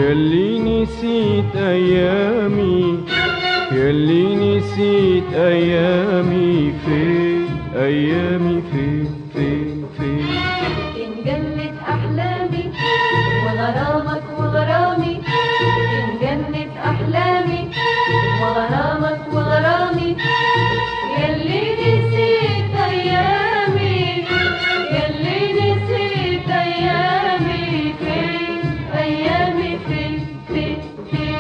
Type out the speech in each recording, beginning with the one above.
يلي نسيت أيامي يلي نسيت أيامي فين أيامي فين فين فين إن جنت أحلامي وغرامك وغرامي إن جنت أحلامي وغرامك وغرامي يلي نسيت أيامي يلي نسيت أيامي فين أيامي فين فين فين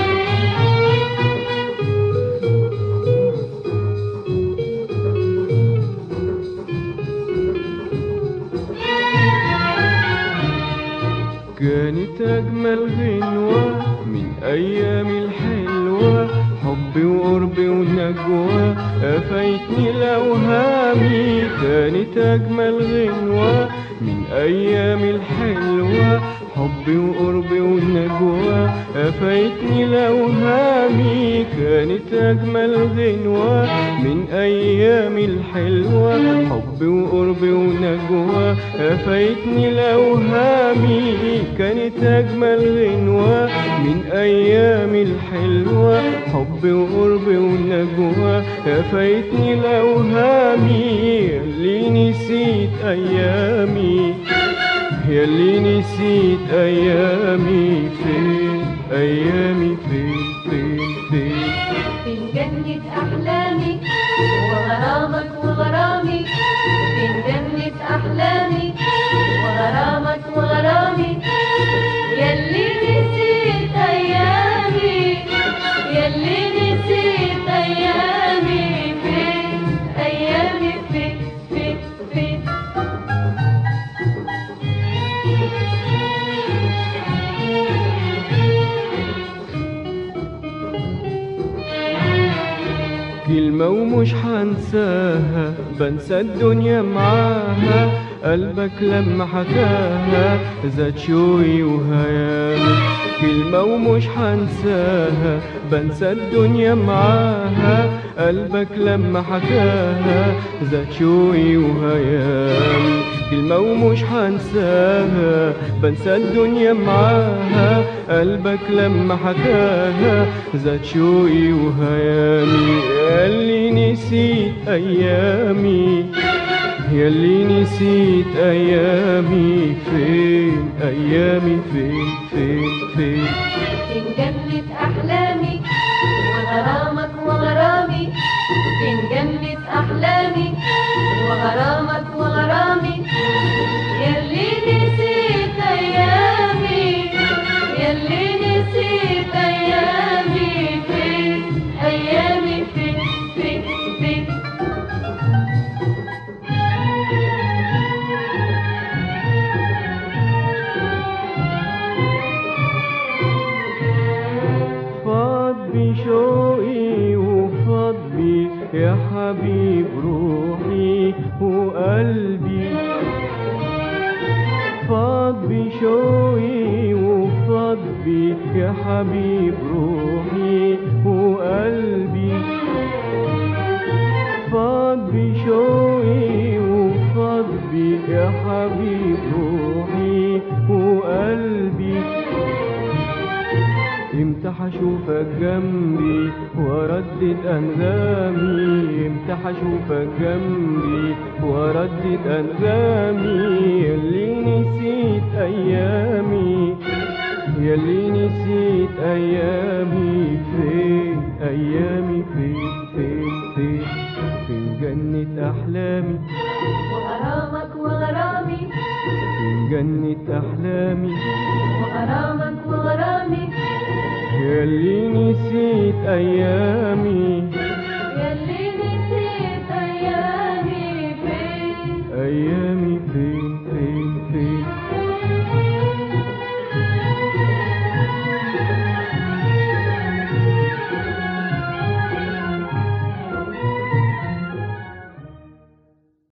كانت أجمل غنوة من أيام الحلوة حبي وقربي ونجوى أفايتني الأوهامي كانت أجمل غنوة من أيام الحلوة حبي وقربي ونجوى أفايتني الأوهامي كانت أجمل غنوة من أيام الحلوة حبي وقربي ونجوى أفايتني الأوهامي كانت أجمل غنوة من أيام الحلوة حبي وقربي ونجوى أفايتني الأوهامي اللي نسيت أيامي يلي نسيت أيامي فين أيامي فين فين فين فين جنة أحلامي وغرامك وغرامي فين جنة أحلامي وغرامك وغرامي يلي نسيت أيامي يلي نسيت أيامي فين أيامي فين فين فين كلمة ومش حنساها بنسى الدنيا معاها قلبك لما حكاها زاد شوي وهيامي كلمة ومش حنساها بنسى الدنيا معاها قلبك لما حكاها زاد شوي وهيامي كلمة ومش حنساها بنسى الدنيا معاها قلبك لما حكاها زاد شوقي وهيامي ياللي نسيت أيامي ياللي نسيت أيامي فين أيامي فين فين فين فين جنة أحلامي وغرامك وغرامي فين جنة أحلامي وغرامك وغرامي يلي نسيت أيامي يلي نسيت أيامي فين أيامي فين فين فين فاض بشوقي وفاض بي يا حبيب روحي وقلبي فاض بشوقي وفاض بي يا حبيب روحي وقلبي فاض بشوقي وفاض بي يا حبيب روحي وقلبي امتى هشوفك جنبي واردد انغامي امتى هشوفك جنبي واردد انغامي يلي نسيت ايامي يلي نسيت ايامي فين ايامي فين فين فين فين جنة احلامي وغرامك وغرامي فين جنة احلامي وغرامك وغرامي يلي نسيت ايامي